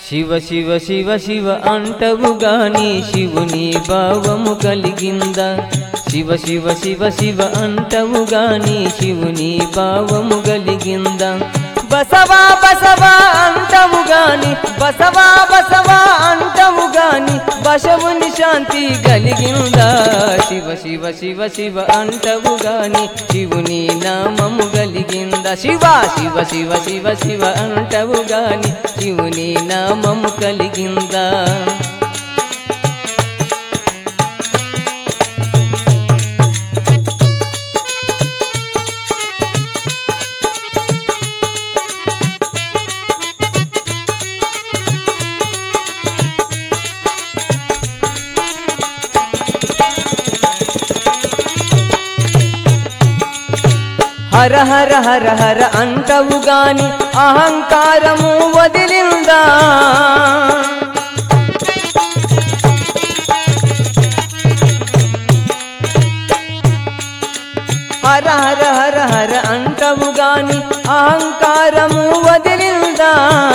శివ శివ శివ శివ అంటవు గాని శివుని భావము కలిగిందా శివ శివ శివ శివ అంటవు గాని శివుని భావము కలిగిందా బసవా బసవా అంటవు గాని బసవా బసవా అంటవు గాని బసవుని శాంతి కలిగిందా శివ శివ శివ శివ అంటవు గాని శివుని నామము కలిగిందా శివ శివ శివ శివ శివ అంటవు గాని శివుని నామము కలిగిందా హర హర హర హర అంటవు గాని అహంకారము వదిలిందా హర హర హర హర అంటవు గాని అహంకారము వదిలిందా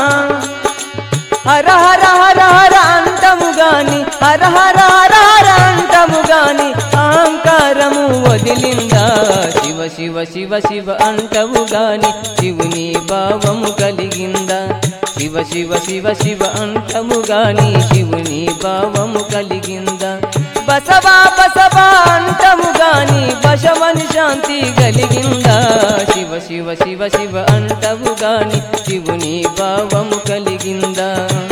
హర హర హర హర అంటము గాని హర హర హర హర అంటము గాని అహంకారము వదిలిందా శివ శివ శివ శివ అంటవు గాని శివుని భావము కలిగిందా శివ శివ శివ శివ అంటము గాని శివుని భావము కలిగిందా బసవా బసవా అంటము గాని బసవని శాంతి కలిగిందా శివ శివ శివ శివ అంటవు గాని శివుని భావము కలిగిందా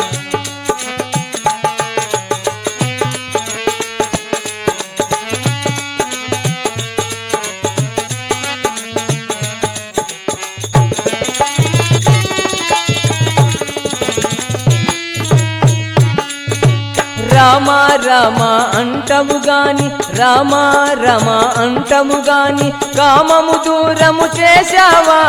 రామ రామ అంటము గాని రామ రమ అంటము గాని కామము దూరము చేశావా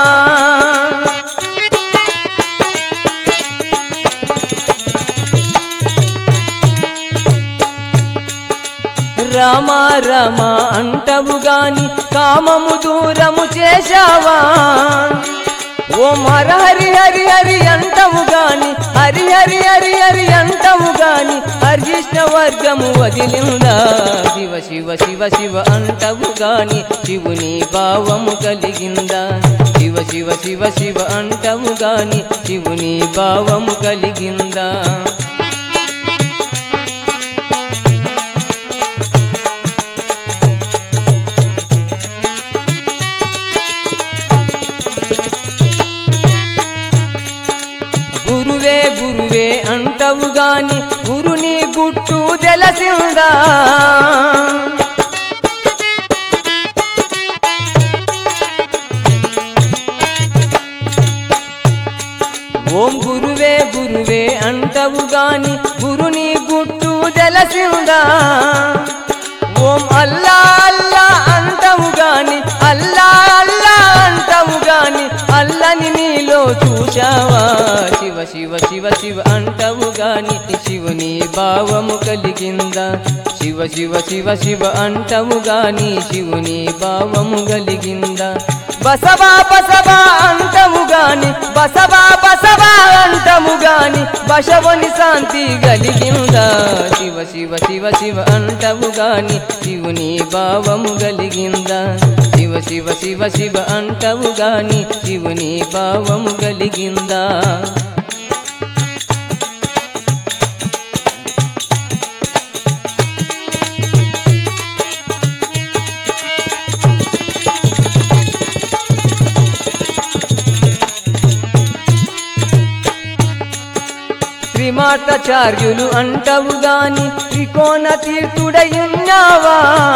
రామ రమ అంటవు గాని కామము దూరము చేశావా ఓం హర హరి హరి హరి అంటము గాని హరి హరి హరి హరి అంటము గాని హరిష్ణ వర్గము వదిలిందా శివ శివ శివ శివ అంటవు గాని శివుని భావము కలిగిందా శివ శివ శివ శివ అంటవు గాని శివుని భావము కలిగిందా గురువే గురువే అంటవు గాని గురుని గుట్టు తెలసిందా ఓం గురువే గురువే అంటవు గాని గురుని గుట్టు తెలసిందా ఓం అల్లా అల్లా అంటవు గాని అల్లా అల్లా అంటవు గాని అల్లని నీలో చూశావా శివ శివ శివ శివ అంటవు గాని శివుని భావము కలిగిందా శివ శివ శివ శివ అంటవు గాని శివుని భావము కలిగిందా బసవా బసవా అంటము గాని బసవా బసవా అంటము గాని బసవని శాంతి కలిగిందా శివ శివ శివ శివ అంటవు గాని శివుని భావము కలిగిందా శివ శివ శివ శివ అంటవు గాని శివుని భావము కలిగిందా త్రిమాటాచార్యులు అంటవు గాని త్రికోణ తీర్థుడయున్నావా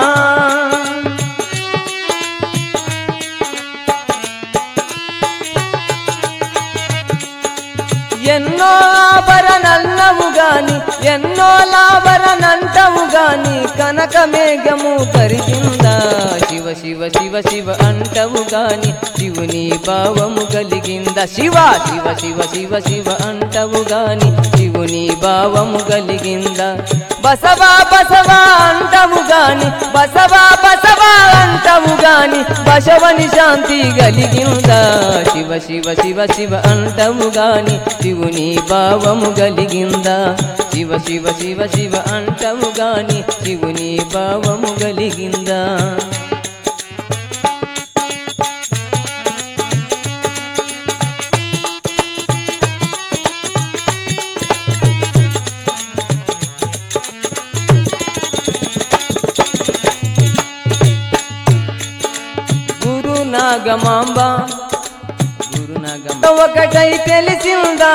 ఎన్నో ఆభరణన్నవు గాని ఎన్నో లాభరణంటవు గాని కనక మేఘము కరిగిందా శివ శివ శివ శివ అంటవు గాని శివుని భావము కలిగిందా శివ శివ శివ శివ శివ అంటవు గాని శివుని భావము కలిగిందా బసవా బసవా అంటము గాని బసవా బసవా అంటము గాని బసవని శాంతి కలిగిందా శివ శివ శివ శివ అంటము గాని శివుని భావము కలిగిందా శివ శివ శివ శివ అంటము గాని శివుని భావము కలిగిందా గురు నాగమాంబ గురు నాగమాంబ ఒకటై తెలిసిందా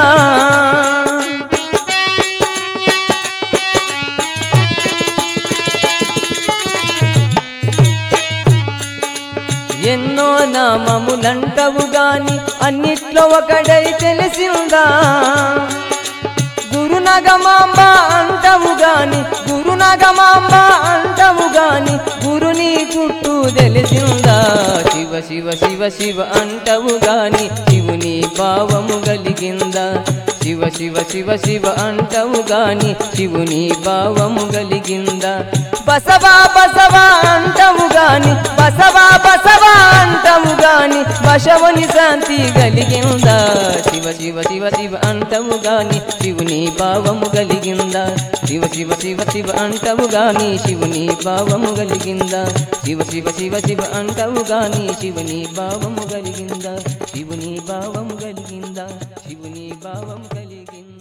ఎన్నో నామములంటవు గాని అన్నిట్లో ఒకటై తెలిసిందా గురునగమాంబ అంటము గాని గురునగమాంబ అంటము గాని గురుని గుట్టు తెలిసిందా శివ శివ శివ శివ అంటవు గాని శివుని భావము కలిగిందా శివ శివ శివ శివ అంటవు గాని శివుని భావము కలిగిందా బసవా బసవా అంటము గాని బసవా బసవా అంటము గాని బసవని శాంతి కలిగిందా శివ శివ శివ శివ అంటము గాని శివుని భావము కలిగిందా శివ శివ శివ శివ అంటము గాని శివుని భావము కలిగిందా శివ శివ శివ శివ అంటము గాని శివుని భావము కలిగిందా శివుని భావము కలిగిందా శివుని భావము కలిగిందా